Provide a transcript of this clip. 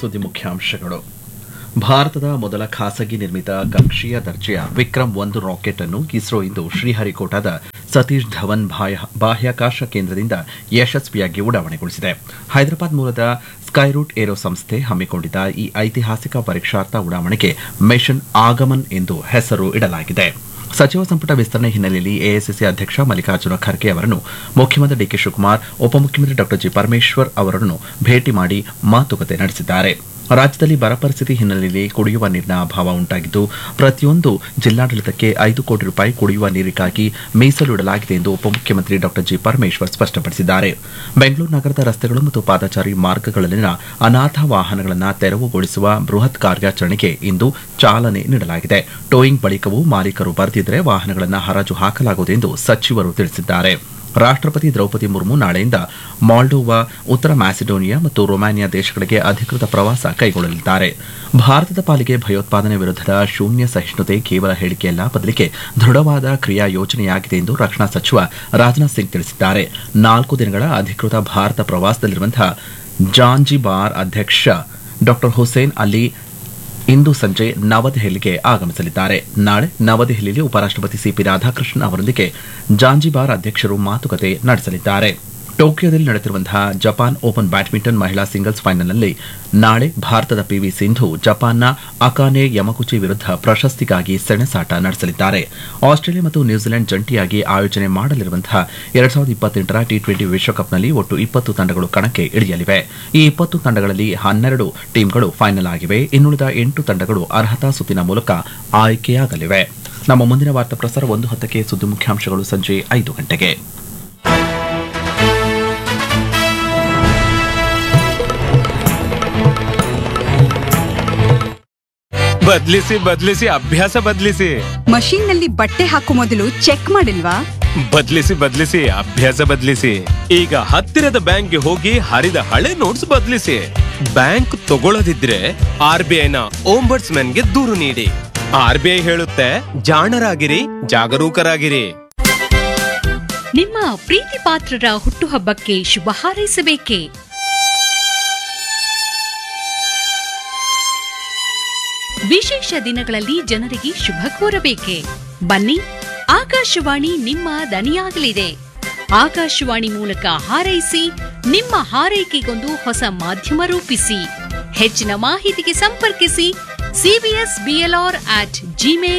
ಸುದ್ದಿ ಮುಖ್ಯಾಂಶಗಳು ಭಾರತದ ಮೊದಲ ಖಾಸಗಿ ನಿರ್ಮಿತ ಕಕ್ಷೀಯ ದರ್ಜೆಯ ವಿಕ್ರಮ್ ಒಂದು ರಾಕೆಟ್ ಅನ್ನು ಇಸ್ರೋ ಇಂದು ಶ್ರೀಹರಿಕೋಟಾದ ಸತೀಶ್ ಧವನ್ ಬಾಹ್ಯ- ಬಾಹ್ಯಾಕಾಶ ಕೇಂದ್ರದಿಂದ ಯಶಸ್ವಿಯಾಗಿ ಉಡಾವಣೆಗೊಳಿಸಿದೆ ಹೈದರಾಬಾದ್ ಮೂಲದ ಸ್ಕೈರೂಟ್ ಏರೋ ಸಂಸ್ಥೆ ಹಮ್ಮಿಕೊಂಡಿದ್ದ ಈ ಐತಿಹಾಸಿಕ ಪರೀಕ್ಷಾರ್ಥ ಉಡಾವಣೆಗೆ ಮಿಷನ್ ಆಗಮನ್ ಎಂದು ಹೆಸರು ಇಡಲಾಗಿದೆ ಸಚಿವ ಸಂಪುಟ ವಿಸ್ತರಣೆ ಹಿನ್ನೆಲೆಯಲ್ಲಿ ಎಐಸಿಸಿ ಅಧ್ಯಕ್ಷ ಮಲ್ಲಿಕಾರ್ಜುನ ಖರ್ಗೆ ಅವರನ್ನು ಮುಖ್ಯಮಂತ್ರಿ ಡಿಕೆ ಶಿವಕುಮಾರ್ ಉಪಮುಖ್ಯಮಂತ್ರಿ ಡಾ ಜಿ ಪರಮೇಶ್ವರ್ ಅವರನ್ನು ಭೇಟಿ ಮಾಡಿ ಮಾತುಕತೆ ನಡೆಸಿದ್ದಾರೆ ರಾಜ್ಯದಲ್ಲಿ ಬರ ಪರಿಸ್ಥಿತಿ ಹಿನ್ನೆಲೆಯಲ್ಲಿ ಕುಡಿಯುವ ನೀರಿನ ಅಭಾವ ಉಂಟಾಗಿದ್ದು ಪ್ರತಿಯೊಂದು ಜಿಲ್ಲಾಡಳಿತಕ್ಕೆ ಐದು ಕೋಟಿ ರೂಪಾಯಿ ಕುಡಿಯುವ ನೀರಿಗಾಗಿ ಮೀಸಲಿಡಲಾಗಿದೆ ಎಂದು ಉಪಮುಖ್ಯಮಂತ್ರಿ ಡಾ ಜಿ ಪರಮೇಶ್ವರ್ ಸ್ಪಷ್ಟಪಡಿಸಿದ್ದಾರೆ ಬೆಂಗಳೂರು ನಗರದ ರಸ್ತೆಗಳು ಮತ್ತು ಪಾದಚಾರಿ ಮಾರ್ಗಗಳಲ್ಲಿನ ಅನಾಥ ವಾಹನಗಳನ್ನು ತೆರವುಗೊಳಿಸುವ ಬೃಹತ್ ಕಾರ್ಯಾಚರಣೆಗೆ ಇಂದು ಚಾಲನೆ ನೀಡಲಾಗಿದೆ ಟೋಯಿಂಗ್ ಬಳಿಕವೂ ಮಾಲೀಕರು ಬರೆದಿದ್ದರೆ ವಾಹನಗಳನ್ನು ಹರಾಜು ಹಾಕಲಾಗುವುದು ಎಂದು ಸಚಿವರು ತಿಳಿಸಿದ್ದಾರೆ ರಾಷ್ಟ್ರಪತಿ ದ್ರೌಪದಿ ಮುರ್ಮು ನಾಳೆಯಿಂದ ಮಾಲ್ಡೋವಾ ಉತ್ತರ ಮ್ಯಾಸಿಡೋನಿಯಾ ಮತ್ತು ರೊಮಾನಿಯಾ ದೇಶಗಳಿಗೆ ಅಧಿಕೃತ ಪ್ರವಾಸ ಕೈಗೊಳ್ಳಲಿದ್ದಾರೆ ಭಾರತದ ಪಾಲಿಗೆ ಭಯೋತ್ಪಾದನೆ ವಿರುದ್ಧದ ಶೂನ್ಯ ಸಹಿಷ್ಣುತೆ ಕೇವಲ ಹೇಳಿಕೆಯಲ್ಲ ಬದಲಿಗೆ ದೃಢವಾದ ಕ್ರಿಯಾ ಯೋಜನೆಯಾಗಿದೆ ಎಂದು ರಕ್ಷಣಾ ಸಚಿವ ರಾಜನಾಥ್ ಸಿಂಗ್ ತಿಳಿಸಿದ್ದಾರೆ ನಾಲ್ಕು ದಿನಗಳ ಅಧಿಕೃತ ಭಾರತ ಪ್ರವಾಸದಲ್ಲಿರುವಂತಹ ಜಾಂಜಿಬಾರ್ ಅಧ್ಯಕ್ಷ ಡಾ ಹುಸೇನ್ ಅಲಿ ಇಂದು ಸಂಜೆ ನವದೆಹಲಿಗೆ ಆಗಮಿಸಲಿದ್ದಾರೆ ನಾಳೆ ನವದೆಹಲಿಯಲ್ಲಿ ಉಪರಾಷ್ಟಪತಿ ಸಿಪಿ ರಾಧಾಕೃಷ್ಣನ್ ಅವರೊಂದಿಗೆ ಜಾಂಜಿಬಾರ್ ಅಧ್ಯಕ್ಷರು ಮಾತುಕತೆ ನಡೆಸಲಿದ್ದಾರೆ ಟೋಕಿಯೋದಲ್ಲಿ ನಡೆಯುತ್ತಿರುವಂತಹ ಜಪಾನ್ ಓಪನ್ ಬ್ಯಾಡ್ಮಿಂಟನ್ ಮಹಿಳಾ ಸಿಂಗಲ್ಸ್ ಫೈನಲ್ನಲ್ಲಿ ನಾಳೆ ಭಾರತದ ಪಿವಿ ಸಿಂಧು ಜಪಾನ್ನ ಅಕಾನೆ ಯಮಗುಚಿ ವಿರುದ್ಧ ಪ್ರಶಸ್ತಿಗಾಗಿ ಸೆಣಸಾಟ ನಡೆಸಲಿದ್ದಾರೆ ಆಸ್ಟ್ರೇಲಿಯಾ ಮತ್ತು ನ್ಯೂಜಿಲೆಂಡ್ ಜಂಟಿಯಾಗಿ ಆಯೋಜನೆ ಮಾಡಲಿರುವಂತಹ ಎರಡ್ ಸಾವಿರದ ಇಪ್ಪತ್ತೆಂಟರ ಟಿ ಟ್ವೆಂಟಿ ವಿಶ್ವಕಪ್ನಲ್ಲಿ ಒಟ್ಟು ಇಪ್ಪತ್ತು ತಂಡಗಳು ಕಣಕ್ಕೆ ಇಳಿಯಲಿವೆ ಈ ಇಪ್ಪತ್ತು ತಂಡಗಳಲ್ಲಿ ಹನ್ನೆರಡು ಟೀಮ್ಗಳು ಫೈನಲ್ ಆಗಿವೆ ಇನ್ನುಳಿದ ಎಂಟು ತಂಡಗಳು ಅರ್ಹತಾ ಸುತ್ತಿನ ಮೂಲಕ ಆಯ್ಕೆಯಾಗಲಿವೆ ನಮ್ಮ ಮುಂದಿನ ವಾರ್ತಾ ಪ್ರಸಾರ ಒಂದು ಹತ್ತಕ್ಕೆ ಸುದ್ದಿ ಮುಖ್ಯಾಂಶಗಳು ಸಂಜೆ ಐದು ಗಂಟೆಗೆ ಬದ್ಲಿಸಿ ಬದ್ಲಿಸಿ ಅಭ್ಯಾಸ ಬದ್ಲಿಸಿ ಮಷೀನ್ ನಲ್ಲಿ ಬಟ್ಟೆ ಹಾಕೋ ಮೊದಲು ಚೆಕ್ ಮಾಡಿಲ್ವಾ ಬದ್ಲಿಸಿ ಬದ್ಲಿಸಿ ಅಭ್ಯಾಸ ಬದ್ಲಿಸಿ ಈಗ ಹತ್ತಿರದ ಬ್ಯಾಂಕ್ಗೆ ಹೋಗಿ ಹರಿದ ಹಳೆ ನೋಟ್ಸ್ ಬದ್ಲಿಸಿ ಬ್ಯಾಂಕ್ ತಗೊಳ್ಳದಿದ್ರೆ ಆರ್ ಬಿ ಐನ ಗೆ ದೂರು ನೀಡಿ ಆರ್ ಬಿ ಐ ಹೇಳುತ್ತೆ ಜಾಣರಾಗಿರಿ ಜಾಗರೂಕರಾಗಿರಿ ನಿಮ್ಮ ಪ್ರೀತಿ ಪಾತ್ರರ ಹುಟ್ಟುಹಬ್ಬಕ್ಕೆ ಶುಭ ಹಾರೈಸಬೇಕೇ ವಿಶೇಷ ದಿನಗಳಲ್ಲಿ ಜನರಿಗೆ ಶುಭ ಕೋರಬೇಕೆ ಬನ್ನಿ ಆಕಾಶವಾಣಿ ನಿಮ್ಮ ದನಿಯಾಗಲಿದೆ ಆಕಾಶವಾಣಿ ಮೂಲಕ ಹಾರೈಸಿ ನಿಮ್ಮ ಹಾರೈಕೆಗೊಂದು ಹೊಸ ಮಾಧ್ಯಮ ರೂಪಿಸಿ ಹೆಚ್ಚಿನ ಮಾಹಿತಿಗೆ ಸಂಪರ್ಕಿಸಿ ಸಿಬಿಎಸ್ ಬಿಎಲ್ಆರ್ ಅಟ್ ಜಿಮೇಲ್